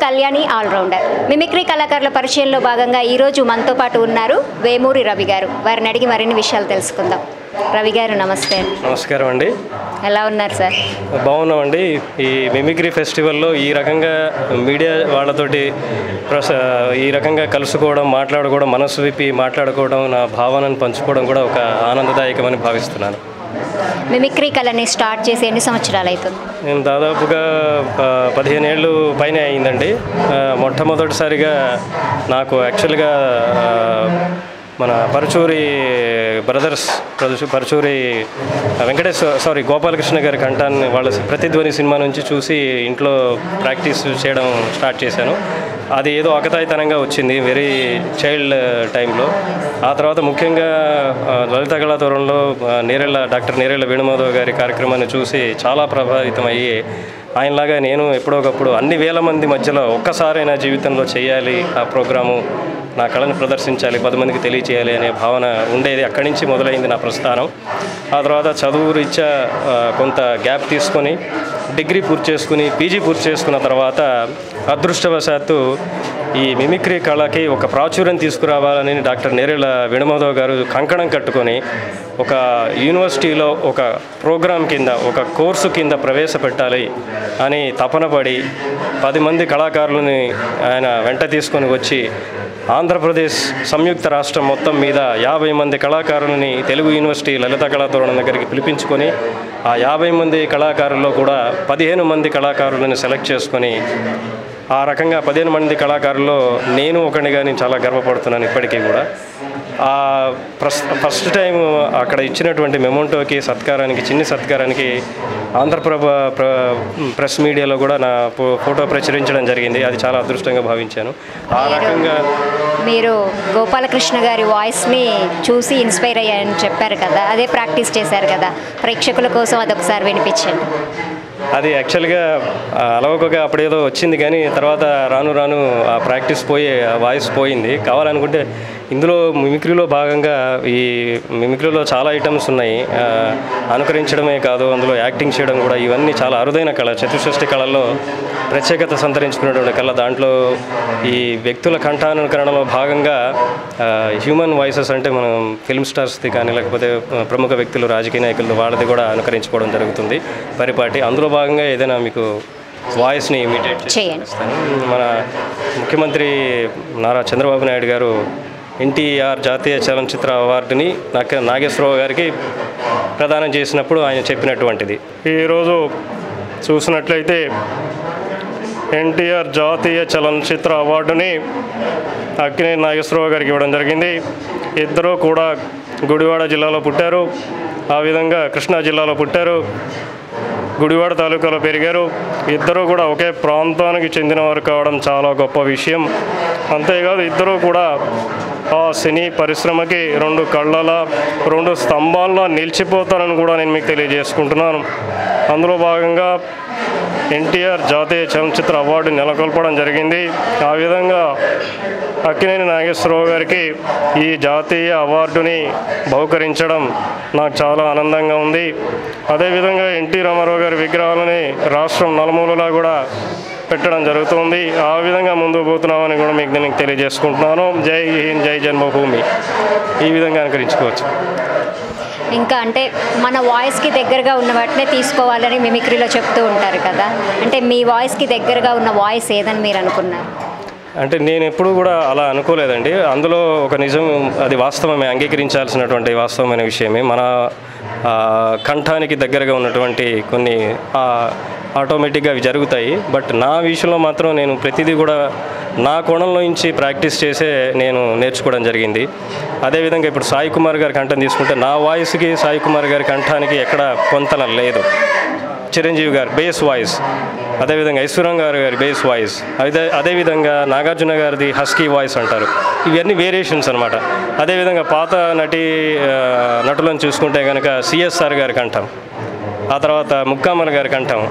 Kalyani allrounder mimicry కళాకారుల పరిచయంలో భాగంగా ఈరోజు మనతో పాటు ఉన్నారు వేమూరి రవి గారు వారిని అడిగి మరిన్ని విషయాలు తెలుసుకుందాం రవి గారు నమస్తే నమస్కారం అండి ఎలా ఉన్నారు సార్ బాగున్నామండి ఈ మిమిక్రీ ఫెస్టివల్లో ఈ రకంగా మీడియా వాళ్ళతోటి ప్రస ఈ రకంగా కలుసుకోవడం మాట్లాడుకోవడం మనసు విప్పి మాట్లాడుకోవడం నా భావనను పంచుకోవడం కూడా ఒక ఆనందదాయకమని భావిస్తున్నాను మిమిక్రీ కళని స్టార్ట్ చేసి ఎన్ని సంవత్సరాలు అవుతుంది నేను దాదాపుగా ప- పదిహేను ఏళ్ళు పైన అయిందండి ఆ, మొట్టమొదటిసారిగా నాకు యాక్చువల్గా ఆ, మన పరచూరి బ్రదర్స్ పరచూ- పరచూరి వెంకటేశ్వర సారీ గోపాలకృష్ణ గారి కంఠాన్ని వాళ్ళ ప్రతిధ్వని సినిమా నుంచి చూసి ఇంట్లో ప్రాక్టీస్ చేయడం స్టార్ట్ చేశాను అది ఏదో ఒకతాయితనంగా వచ్చింది వెరీ చైల్డ్ టైంలో ఆ తర్వాత ముఖ్యంగా ఆ, లలిత కళాతోరణంలో ఆ, నేరెళ్ళ డాక్టర్ నేరెళ్ళ వేణుమాధవ్ గారి కార్యక్రమాన్ని చూసి చాలా ప్రభావితం అయ్యి ఆయనలాగా నేను ఎప్పుడోకప్పుడు అన్ని వేల మంది మధ్యలో ఒక్కసారి నా జీవితంలో చేయాలి ఆ ప్రోగ్రాము నా కళను ప్రదర్శించాలి పది మందికి తెలియచేయాలి అనే భావన ఉండేది అక్కడి నుంచి మొదలైంది నా ప్రస్థానం ఆ తర్వాత చదువు రీత్యా ఆ, కొంత గ్యాప్ తీసుకొని డిగ్రీ పూర్తి చేసుకుని పీజీ పూర్తి చేసుకున్న తర్వాత అదృష్టవశాత్తు ఈ మిమిక్రీ కళకి ఒక ప్రాచుర్యం తీసుకురావాలని డాక్టర్ నేరేళ్ళ వేణుమాధవ్ గారు కంకణం కట్టుకొని ఒక యూనివర్సిటీలో ఒక ప్రోగ్రాం కింద ఒక కోర్సు కింద ప్రవేశపెట్టాలి అని తపన పడి పది మంది కళాకారులని ఆయన వెంట తీసుకొని వచ్చి ఆంధ్రప్రదేశ్ సంయుక్త రాష్ట్రం మొత్తం మీద యాభై మంది కళాకారులని తెలుగు యూనివర్సిటీ లలిత కళాతోరణం దగ్గరికి పిలిపించుకొని ఆ యాభై మంది కళాకారుల్లో కూడా పదిహేను మంది కళాకారులను సెలెక్ట్ చేసుకొని ఆ రకంగా పదిహేను మంది కళాకారుల్లో నేను ఒకనిగా నేను చాలా గర్వపడుతున్నాను ఇప్పటికీ కూడా ఆ ప్రస్ ఫస్ట్ టైం అక్కడ ఇచ్చినటువంటి మెమోంటోకి సత్కారానికి చిన్ని సత్కారానికి ఆంధ్రప్రభ ప్ర ప్రెస్ మీడియాలో కూడా నా ఫో- ఫోటో ప్రచురించడం జరిగింది అది చాలా అదృష్టంగా భావించాను ఆ రకంగా మీరు గోపాలకృష్ణ గారి వాయిస్ని చూసి ఇన్స్పైర్ అయ్యారని చెప్పారు కదా అదే ప్రాక్టీస్ చేశారు కదా ప్రేక్షకుల కోసం అదొకసారి వినిపించండి అది యాక్చువల్గా ఆ, అలవకగా అప్పుడేదో వచ్చింది కానీ తర్వాత రాను రాను ఆ ప్రాక్టీస్ పోయి ఆ వాయిస్ పోయింది కావాలనుకుంటే ఇందులో మిమిక్రీలో భాగంగా ఈ మిమిక్రీలో చాలా ఐటమ్స్ ఉన్నాయి ఆ, అనుకరించడమే కాదు అందులో యాక్టింగ్ చేయడం కూడా ఇవన్నీ చాలా అరుదైన కళ చతుషష్టి కళల్లో ప్రత్యేకత సంతరించుకున్నటువంటి కళ దాంట్లో ఈ వ్యక్తుల కంఠానుకరణలో భాగంగా హ్యూమన్ వాయిసెస్ అంటే మనం ఫిల్మ్ స్టార్స్ది కానీ లేకపోతే ఆ, ప్రముఖ వ్యక్తులు రాజకీయ నాయకులు వాళ్ళది కూడా అనుకరించుకోవడం జరుగుతుంది పరిపాటి అందులో భాగంగా ఏదైనా మీకు వాయిస్ని ఇమిటేట్ చేయండి మన ముఖ్యమంత్రి నారా చంద్రబాబు నాయుడు గారు ఎన్టీఆర్ జాతీయ చలనచిత్ర అవార్డుని నాగ నాగేశ్వరరావు గారికి ప్రదానం చేసినప్పుడు ఆయన చెప్పినటువంటిది ఈరోజు చూసినట్లయితే ఎన్టీఆర్ జాతీయ చలనచిత్ర అవార్డుని అక్కినేని నాగేశ్వరరావు గారికి ఇవ్వడం జరిగింది ఇద్దరూ కూడా గుడివాడ జిల్లాలో పుట్టారు ఆ విధంగా కృష్ణా జిల్లాలో పుట్టారు గుడివాడ తాలూకాలో పెరిగారు ఇద్దరూ కూడా ఒకే ప్రాంతానికి చెందినవారు కావడం చాలా గొప్ప విషయం అంతేకాదు ఇద్దరూ కూడా ఆ సినీ పరిశ్రమకి రెండు కళ్ళల రెండు స్తంభాల్లో నిలిచిపోతారని కూడా నేను మీకు తెలియజేసుకుంటున్నాను అందులో భాగంగా ఎన్టీఆర్ జాతీయ చలనచిత్ర అవార్డు నెలకొల్పడం జరిగింది ఆ విధంగా అక్కినేని నాగేశ్వరరావు గారికి ఈ జాతీయ అవార్డుని బహుకరించడం నాకు చాలా ఆనందంగా ఉంది అదేవిధంగా ఎన్టీ రామారావు గారి విగ్రహాలని రాష్ట్రం నలుమూలలా కూడా పెట్టడం జరుగుతుంది ఆ విధంగా ముందుకు పోతున్నామని కూడా మీకు నేను తెలియజేసుకుంటున్నాను జై హింద్ జై జన్మభూమి ఈ విధంగా అనుకరించుకోవచ్చు ఇంకా అంటే మన వాయిస్కి దగ్గరగా ఉన్న వాటినే తీసుకోవాలని మిమిక్రీలో చెప్తూ ఉంటారు కదా అంటే మీ వాయిస్కి దగ్గరగా ఉన్న వాయిస్ ఏదని మీరు అనుకున్నారు అంటే నేను ఎప్పుడూ కూడా అలా అనుకోలేదండి అందులో ఒక నిజం అది వాస్తవమే అంగీకరించాల్సినటువంటి వాస్తవమైన విషయమే మన ఆ, కంఠానికి దగ్గరగా ఉన్నటువంటి కొన్ని ఆ, ఆటోమేటిక్గా అవి జరుగుతాయి బట్ నా విషయంలో మాత్రం నేను ప్రతిదీ కూడా నా కోణంలో నుంచి ప్రాక్టీస్ చేసే నేను నేర్చుకోవడం జరిగింది అదేవిధంగా ఇప్పుడు సాయి కుమార్ గారి కంఠం తీసుకుంటే నా వాయిస్కి సాయి కుమార్ గారి కంఠానికి ఎక్కడ పొంతన లేదు చిరంజీవి గారు బేస్ వాయిస్ అదేవిధంగా ఐశ్వర్యం గారు గారి బేస్ వాయిస్ అదే అదేవిధంగా నాగార్జున గారిది హస్కీ వాయిస్ అంటారు ఇవన్నీ వేరియేషన్స్ అనమాట అదేవిధంగా పాత నటి ఆ, నటులను చూసుకుంటే కనుక సిఎస్ఆర్ గారి కంఠం ఆ తర్వాత ముక్కామల గారి కంఠం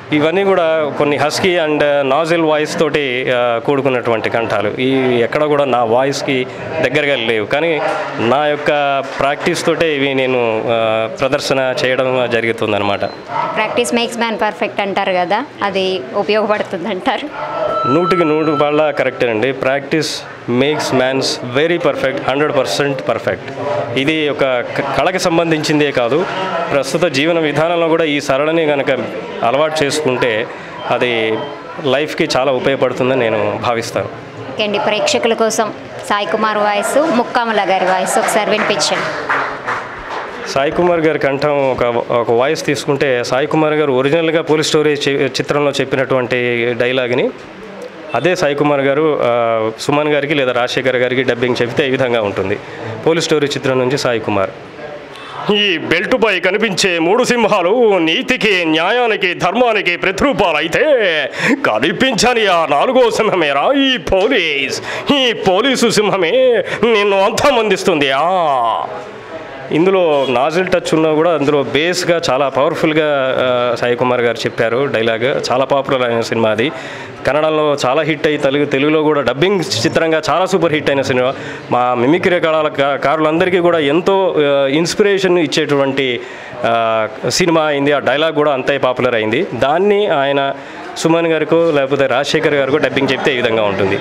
ఇవన్నీ కూడా కొన్ని హస్కీ అండ్ నాజిల్ వాయిస్ తోటి ఆ, కూడుకున్నటువంటి కంఠాలు ఈ ఎక్కడ కూడా నా వాయిస్కి దగ్గరగా లేవు కానీ నా యొక్క ప్రాక్టీస్ తోటే ఇవి నేను ఆ, ప్రదర్శన చేయడం జరుగుతుందన్నమాట ప్రాక్టీస్ మేక్స్ మ్యాన్ పర్ఫెక్ట్ అంటారు కదా అది ఉపయోగపడుతుంది అంటారు నూటికి నూరు బాళ్ళ కరెక్ట్ అండి practice makes man's very perfect hundred percent perfect ఇది ఒక క- కళకి సంబంధించిందే కాదు ప్రస్తుత జీవన విధానంలో కూడా ఈ సరళని కనుక అలవాటు చేసుకుంటే అది లైఫ్కి చాలా ఉపయోగపడుతుందని నేను భావిస్తాను ఓకే అండి ప్రేక్షకుల కోసం సాయి కుమార్ వాయిస్ ముక్కామల గారి వాయిస్ ఒకసారి వినిపించండి సాయి కుమార్ గారి కంఠం ఒక ఒక వాయిస్ తీసుకుంటే సాయి కుమార్ గారు ఒరిజినల్గా పోలీస్ స్టోరీ చి- చిత్రంలో చెప్పినటువంటి డైలాగ్ని అదే సాయి కుమార్ గారు ఆ, సుమన్ గారికి లేదా రాజశేఖర్ గారికి డబ్బింగ్ చెబితే ఈ విధంగా ఉంటుంది పోలీస్ స్టోరీ చిత్రం నుంచి సాయి కుమార్ ఈ బెల్టుపై కనిపించే మూడు సింహాలు నీతికి న్యాయానికి ధర్మానికి ప్రతిరూపాలైతే కనిపించని ఆ నాలుగో సింహమేరా ఈ పోలీస్ ఈ పోలీసు సింహమే నిన్ను అంతమందిస్తుంది ఆ ఇందులో నాజిల్ టచ్ ఉన్నా కూడా అందులో బేస్గా చాలా పవర్ఫుల్గా ఆ, సాయి కుమార్ గారు చెప్పారు డైలాగ్ చాలా పాపులర్ అయిన సినిమా అది కన్నడంలో చాలా హిట్ అయ్యి తెలుగు తెలుగులో కూడా డబ్బింగ్ చిత్రంగా చాలా సూపర్ హిట్ అయిన సినిమా మా మిమిక్రీ కళాల కా- కారులందరికీ కూడా ఎంతో ఇన్స్పిరేషన్ ఇచ్చేటువంటి ఆ, సినిమా అయింది ఆ డైలాగ్ కూడా అంతే పాపులర్ అయింది దాన్ని ఆయన సుమన్ గారికో లేకపోతే రాజశేఖర్ గారికో డబ్బింగ్ చెప్తే ఈ విధంగా ఉంటుంది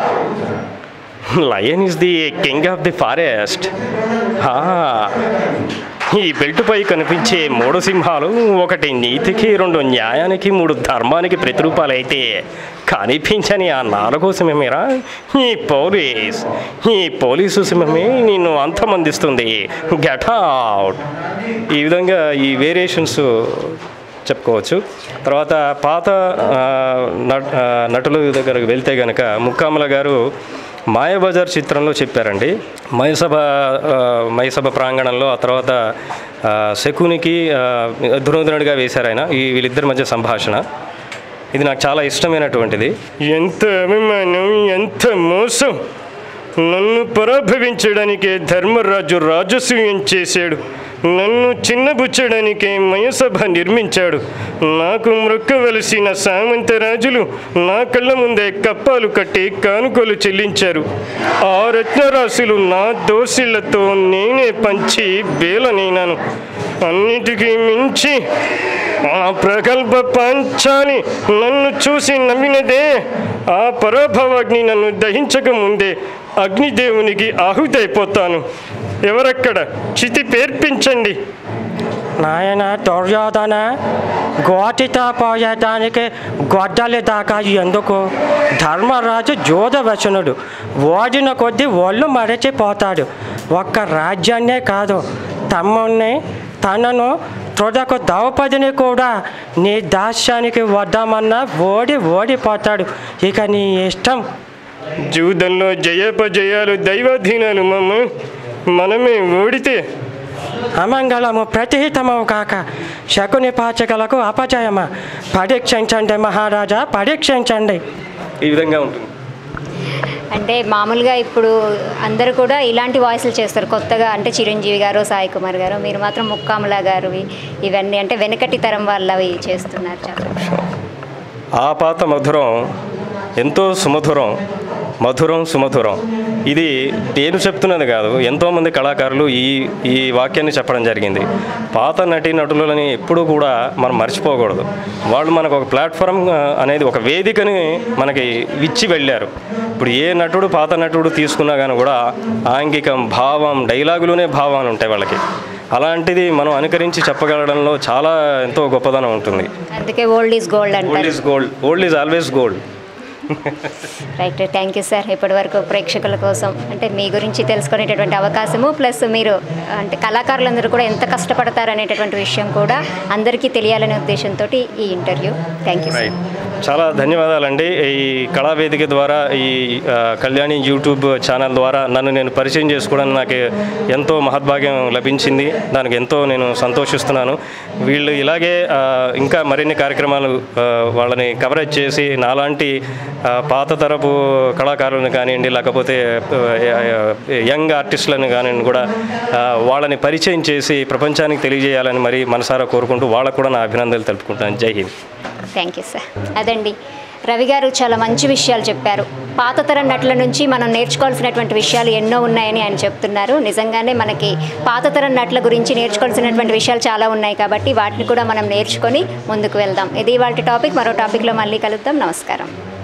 lion is the king of the forest ఈ బెల్టుపై కనిపించే మూడు సింహాలు ఒకటి నీతికి రెండు న్యాయానికి మూడు ధర్మానికి ప్రతిరూపాలైతే కనిపించని ఆ నాలుగో సింహమేరా ఈ పోలీస్ ఈ పోలీసు సింహమే నిన్ను అంతమందిస్తుంది గెట్ అవుట్ ఈ విధంగా ఈ వేరియేషన్స్ చెప్పుకోవచ్చు తర్వాత పాత ఆ, నట్- ఆ, నటుల దగ్గరకు వెళ్తే కనుక ముక్కామల గారు మాయబజార్ చిత్రంలో చెప్పారండి మయసభ ఆ, మయసభ ప్రాంగణంలో ఆ తర్వాత ఆ, శకునికి ఆ, ధృవధనుడిగా వేశారు ఆయన ఈ వీళ్ళిద్దరి మధ్య సంభాషణ ఇది నాకు చాలా ఇష్టమైనటువంటిది ఎంత అభిమానం ఎంత మోసం నన్ను పరాభవించడానికే ధర్మరాజు రాజసూయం చేశాడు నన్ను చిన్నబుచ్చడానికే మయసభ నిర్మించాడు నాకు మృక్కవలసిన సామంతరాజులు నా కళ్ళ ముందే కప్పాలు కట్టి కానుకలు చెల్లించారు ఆ రత్నరాశులు నా దోసిళ్లతో నేనే పంచి బేలనైనాను అన్నిటికీ మించి ఆ ప్రగల్భ పంచాలి నన్ను చూసి నమ్మినదే ఆ పరాభవాగ్ని నన్ను దహించక ముందే అగ్నిదేవునికి ఆహుతైపోతాను ఎవరక్కడ చితి పేర్పించండి నాయన దుర్యోధన గోటితో పోయేదానికి గొడ్డలి దాకా ఎందుకు ధర్మరాజు జోదవచనుడు ఓడిన కొద్దీ ఒళ్ళు మరచిపోతాడు ఒక్క రాజ్యాన్నే కాదు తమ్ముణ్ణి తనను తుదకు ద్రౌపదిని కూడా నీ దాస్యానికి వద్దామన్నా ఓడి ఓడిపోతాడు ఇక నీ ఇష్టం జూదంలో జయపజయాలు దైవాధీనాలు మమ్మ మనమే ఓడితే అమంగళము ప్రతిహితమవు కాక శకుని పాచకులకు అపజయమ పరీక్షించండి మహారాజా పరీక్షించండి ఈ విధంగా ఉంటుంది అంటే మామూలుగా ఇప్పుడు అందరూ కూడా ఇలాంటి వాయిస్లు చేస్తారు కొత్తగా అంటే చిరంజీవి గారు సాయి కుమార్ గారు మీరు మాత్రం ముక్కాముల గారు ఇవన్నీ అంటే వెనకటి తరం వాళ్ళవి చేస్తున్నారు చాలా ఆ పాత మధురం ఎంతో సుమధురం మధురం సుమధురం ఇది నేను చెప్తున్నది కాదు ఎంతోమంది కళాకారులు ఈ ఈ వాక్యాన్ని చెప్పడం జరిగింది పాత నటి నటులని ఎప్పుడూ కూడా మనం మర్చిపోకూడదు వాళ్ళు మనకు ఒక ప్లాట్ఫామ్ ఆ, అనేది ఒక వేదికని మనకి ఇచ్చి వెళ్ళారు ఇప్పుడు ఏ నటుడు పాత నటుడు తీసుకున్నా కానీ కూడా ఆంగికం భావం డైలాగులోనే భావాలు ఉంటాయి వాళ్ళకి అలాంటిది మనం అనుకరించి చెప్పగలడంలో చాలా ఎంతో గొప్పదనం ఉంటుంది అందుకే ఓల్డ్ ఈజ్ గోల్డ్ ఓల్డ్ అంటారు is gold old is always gold right thank you sir ఇప్పటి వరకు ప్రేక్షకుల కోసం అంటే మీ గురించి తెలుసుకునేటటువంటి అవకాశము ప్లస్ మీరు అంటే కళాకారులందరూ కూడా ఎంత కష్టపడతారు అనేటటువంటి విషయం కూడా అందరికీ తెలియాలనే ఉద్దేశంతో ఈ interview thank you sir right చాలా ధన్యవాదాలండి ఈ కళావేదిక ద్వారా ఈ ఆ, కళ్యాణి యూట్యూబ్ ఛానల్ ద్వారా నన్ను నేను పరిచయం చేసుకోవడానికి నాకు ఎంతో మహద్భాగ్యం లభించింది దానికి ఎంతో నేను సంతోషిస్తున్నాను వీళ్ళు ఇలాగే ఆ, ఇంకా మరిన్ని కార్యక్రమాలు ఆ, వాళ్ళని కవరేజ్ చేసి నాలాంటి ఆ, పాత తరపు కళాకారులను కానివ్వండి లేకపోతే ఆ, యంగ్ ఆర్టిస్టులను కానివ్వండి కూడా ఆ, వాళ్ళని పరిచయం చేసి ప్రపంచానికి తెలియజేయాలని మరి మనసారా కోరుకుంటూ వాళ్ళకు కూడా నా అభినందనలు తెలుపుకుంటాను జై హింద్ థ్యాంక్ యూ సార్ అదండి రవి గారు చాలా మంచి విషయాలు చెప్పారు పాత తరం నటుల నుంచి మనం నేర్చుకోవాల్సినటువంటి విషయాలు ఎన్నో ఉన్నాయని ఆయన చెప్తున్నారు నిజంగానే మనకి పాత తరం నటుల గురించి నేర్చుకోవాల్సినటువంటి విషయాలు చాలా ఉన్నాయి కాబట్టి వాటిని కూడా మనం నేర్చుకొని ముందుకు వెళ్దాం ఇది వాళ్ళ టాపిక్ మరో టాపిక్లో మళ్ళీ కలుద్దాం నమస్కారం